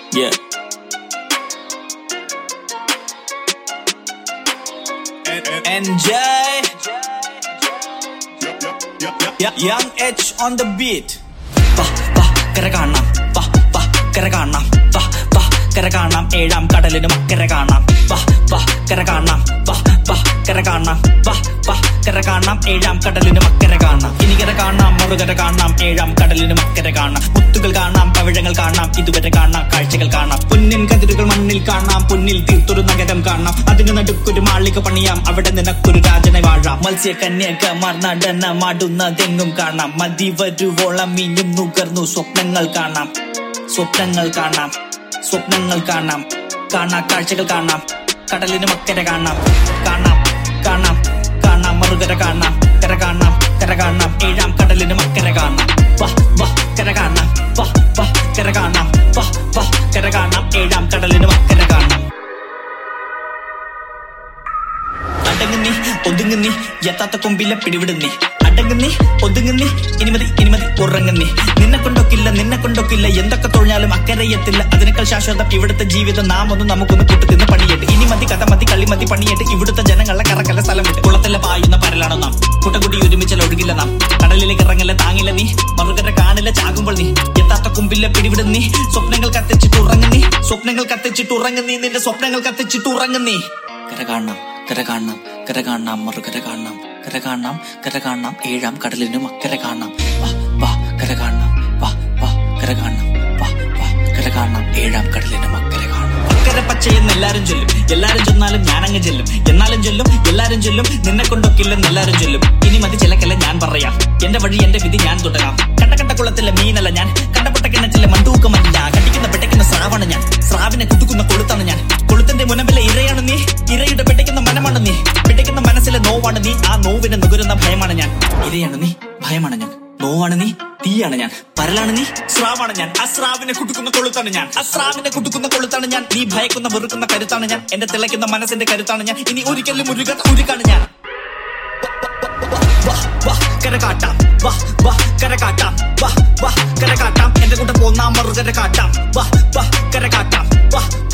Yeah. Enjoy. Yeah, Young H on the beat. വാ വാ കര കാണാം വാ വാ കര കാണാം വാ വാ കര കാണാം ഏഴാം കടലിനും അക്കരെ കാണാം വാ വാ കര കാണാം വാ വാ കര കാണാം വാ വാ കര കാണാം ഏഴാം കടലിനും അക്കരെ കാണാം ഇനി കര കാണാം മറുകര കാണാം ഏഴാം കടലിനും അക്കരെ കാണാം മുത്തുകൾ കാണാം പവിഴങ്ങൾ കാണാം ഇതുവരെ കാണാം കാഴ്ചകൾ കാണാം പൊന്നിൻ കതിരുകൾ മണ്ണിൽ കാണാം പൊന്നിൽ തീർത്തൊരു നഗരം കാണാം അതിന് നടുക്കൊരു മാളിക പണിയാം അവിടെ നിനക്കൊരു രാജനെ വാഴാം മത്സ്യ കന്യകമാർ നടന മാടുന്നതെങ്ങും കാണാം മതി വരുവോളം ഇനിയും നുകർന്നു സ്വപ്നങ്ങൾ കാണാം സ്വപ്നങ്ങൾ കാണാം സ്വപ്നങ്ങൾ കാണാം കാണാ കാഴ്ചകൾ കാണാം കടലിന് മക്കര കാണാം കാണാം കാണാം കാണാം മറുകര കാണാം കര കാണാം കര കാണാം ഏഴാം കടലിന് മക്കര കാണാം വാ വാ കര കാണാം വാ വാ കര കാണാം വാ വാ കര കാണാം ഏഴാം കടലിന് മക്കര കാണാം അടങ്ങുന്നി ഒതുങ്ങുന്നി എത്താത്ത കൊമ്പില്ല പിടിവിടുന്നി അടങ്ങുന്നി ഒതുങ്ങുന്നി ഇനിമതി ഇനിമതി ഉറങ്ങുന്നി നിന്നെ കൊണ്ടൊക്കില്ല നിന്നെ കൊണ്ടൊക്കില്ല എന്തൊക്കെ തൊഴിഞ്ഞാലും അക്കരയെത്തില്ല അതിനേക്കാൾ ശാശ്വതം ഇവിടുത്തെ ജീവിതം നാം ഒന്ന് നമുക്കൊന്ന് കൂട്ടി തിന്ന് പണിയിട്ട് ഇനി മതി കഥ മതി കളി മതി പണിയിട്ട് ഇവിടുത്തെ ജനങ്ങളെ കറക്കല്ല സ്ഥലം വിട്ട് കുളത്തിലെ പായുന്ന പരലാണോ നാം കൂട്ടക്കുട്ടി ഒരുമിച്ചല്ല ഒഴുകില്ല നാം കടലിലേക്ക് ഇറങ്ങല്ല താങ്ങില്ല നീ മറുകര കാണില്ല ചാകുമ്പോൾ നീ എത്താത്ത കുമ്പില്ല പിടിവിടുന്നീ സ്വപ്നങ്ങൾ കത്തിച്ചിട്ട് ഉറങ്ങുന്നീ സ്വപ്നങ്ങൾ കത്തിച്ചിട്ട് ഉറങ്ങുന്നീ നിന്റെ സ്വപ്നങ്ങൾ കത്തിച്ചിട്ട് ഉറങ്ങുന്നീ കര കാണാം കര കാണാം കര കാണാം മറുകര കാണാം കര കാണാം കര കാണാം ഏഴാം കടലിനും അക്കരെ കാണാം വാ വാ കര കാണാം വാ വാ കര കാണാം വാ വാ കര കാണാം ഏഴാം കടലിനും അക്കരെ കാണാം അക്കരെ പച്ചയെന്ന് എല്ലാരും ചൊല്ലും എല്ലാരും ചെന്നാലും ഞാൻ അങ്ങ് ചെല്ലും എന്നാലും ചൊല്ലും എല്ലാരും ചൊല്ലും നിന്നെ കൊണ്ടൊക്കില്ലെന്ന് എല്ലാരും ചൊല്ലും ഇനി മതി ചിലക്കല്ല ഞാൻ പറയാം എന്റെ വഴി എന്റെ വിധി ഞാൻ തുടരാം കണ്ട കണ്ട കുളത്തിലെ മീനല്ല ഞാൻ കണ്ടപ്പെട്ട കിണറ്റിലെ മണ്ടൂക്കമല്ല കടിക്കുന്ന പെട്ടയ്ക്കുന്ന സ്രാവാണ് ഞാൻ സ്രാവിനെ കുതുക്കുന്ന കൊളുത്താണ് ഞാൻ കൊളുത്തിന്റെ മുനമ്പിലെ ഇരയാണ് നീ ഇരയുടെ പെട്ടയ്ക്കുന്ന മനമാണ് നീ പെട്ടയ്ക്കുന്ന മനസ്സിലെ നോവാണ് നീ ആ നോവിനെ നുകരുന്ന ഭയമാണ് ഞാൻ ഇരയാണ് നീ ഭയമാണ് ഞാൻ നോവാണ് നീ തീയാണ് ഞാൻ പരലാണ് നീ സ്രാവാണ് ഞാൻ ആ സ്രാവിനെ കുട്ടുക്കുന്ന കൊളുത്താണ് ഞാൻ ആ സ്രാവിനെ കുട്ടുക്കുന്ന കൊളുത്താണ് ഞാൻ നീ ഭയക്കുന്ന വെറുക്കുന്ന കരുത്താണ് ഞാൻ എന്റെ തിളയ്ക്കുന്ന മനസ്സിന്റെ കരുത്താണ് ഞാൻ ഇനി ഒരിക്കലും ഉരുകാത്ത ഉരുക്കാണ് ഞാൻ വാ വാ കര കാട്ടാം വാ വാ കര കാട്ടാം വാ വാ കര കാട്ടാം എന്റെ കൂടെ പോന്നാം മറുകര കാട്ടാം വാ വാ കര കാട്ടാം വാ